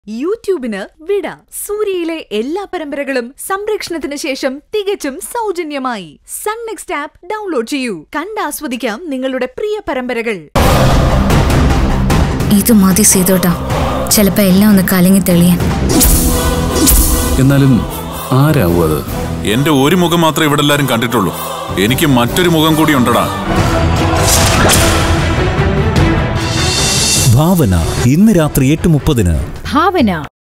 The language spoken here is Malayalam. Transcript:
യൂട്യൂബിന് വിട സൂര്യയിലെ എല്ലാ പരമ്പരകളും സംരക്ഷണത്തിന് ശേഷം തികച്ചും സൗജന്യമായി സൺ നെക്സ്റ്റ് ആപ്പ് ഡൗൺലോഡ് ചെയ്യൂ കണ്ടാസ്വദിക്കാം നിങ്ങളുടെ പ്രിയ പരമ്പരകൾ ഇത് മതി സീതോട്ടാ ചിലപ്പോ എല്ലാം ഒന്ന് കലങ്ങി തെളിയാൻ എന്നാലും ആരാവും അത് എന്റെ ഒരു മുഖം മാത്രമേ ഇവിടെ എല്ലാരും കണ്ടിട്ടുള്ളൂ എനിക്ക് മറ്റൊരു മുഖം കൂടി ഉണ്ടടാ ഭാവന ഇന്ന് രാത്രി എട്ട് മുപ്പതിന് ഭാവന